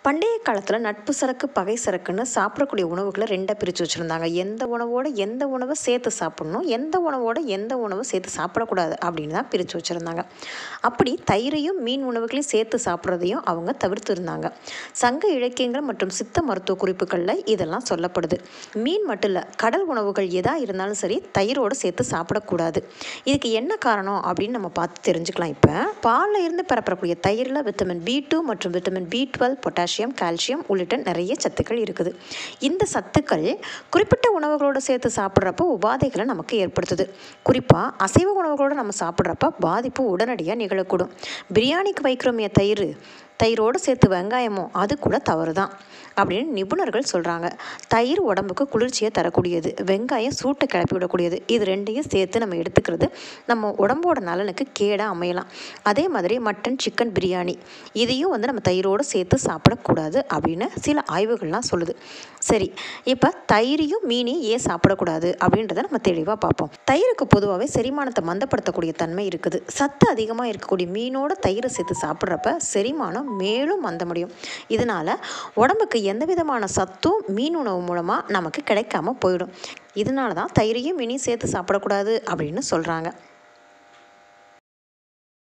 பண்டைய காலத்தில் நட்பு சரக்கு பகை சரக்குன்னு சாப்பிடக்கூடிய உணவுகளை ரெண்டாக பிரித்து வச்சுருந்தாங்க எந்த உணவோட எந்த உணவை சேர்த்து சாப்பிடணும் எந்த உணவோட எந்த உணவை சேர்த்து சாப்பிடக்கூடாது அப்படின்னு தான் பிரித்து வச்சுருந்தாங்க அப்படி தயிரையும் மீன் உணவுகளையும் சேர்த்து சாப்பிட்றதையும் அவங்க தவிர்த்து இருந்தாங்க சங்க இலக்கியங்கள் மற்றும் சித்த மருத்துவ குறிப்புகளில் இதெல்லாம் சொல்லப்படுது மீன் மட்டும் இல்லை கடல் உணவுகள் எதாக இருந்தாலும் சரி தயிரோடு சேர்த்து சாப்பிடக்கூடாது இதுக்கு என்ன காரணம் அப்படின்னு நம்ம பார்த்து தெரிஞ்சுக்கலாம் இப்போ பாலில் இருந்து பெறப்படக்கூடிய தயிரில் விட்டமின் பி டூ மற்றும் vitamin B twelve potassium calcium உள்ளிட்ட நிறைய சத்துக்கள் இருக்குது இந்த சத்துக்கள் குறிப்பிட்ட உணவுகளோடு சேர்த்து சாப்பிட்றப்ப உபாதைகளை நமக்கு ஏற்படுத்துது குறிப்பாக அசைவ உணவுகளோடு நம்ம சாப்பிட்றப்ப பாதிப்பு உடனடியாக நிகழக்கூடும் பிரியாணிக்கு வைக்கிறோமே தயிர் தயிரோடு சேர்த்து வெங்காயமும் அது கூட தவறு தான் அப்படின்னு நிபுணர்கள் சொல்கிறாங்க தயிர் உடம்புக்கு குளிர்ச்சியை தரக்கூடியது வெங்காயம் சூட்டை கிளப்பி விடக்கூடியது இது ரெண்டையும் சேர்த்து நம்ம எடுத்துக்கிறது நம்ம உடம்போட நலனுக்கு கேடாக அமையலாம் அதே மாதிரி மட்டன் சிக்கன் பிரியாணி இதையும் வந்து நம்ம தயிரோடு சேர்த்து சாப்பிடக்கூடாது அப்படின்னு சில ஆய்வுகள்லாம் சொல்லுது சரி இப்போ தயிரையும் மீனையும் ஏன் சாப்பிடக்கூடாது அப்படின்றத நம்ம தெளிவாக பார்ப்போம் தயிருக்கு பொதுவாகவே செரிமானத்தை மந்தப்படுத்தக்கூடிய தன்மை இருக்குது சத்து அதிகமாக இருக்கக்கூடிய மீனோட தயிரை சேர்த்து சாப்பிட்றப்ப செரிமானம் மேலும் மந்த முடியும் இதனால் உடம்புக்கு எந்த விதமான சத்தும் மீன் உணவு மூலமாக நமக்கு கிடைக்காம போயிடும் இதனால தான் தயிரையும் மீனையும் சேர்த்து சாப்பிடக்கூடாது அப்படின்னு சொல்கிறாங்க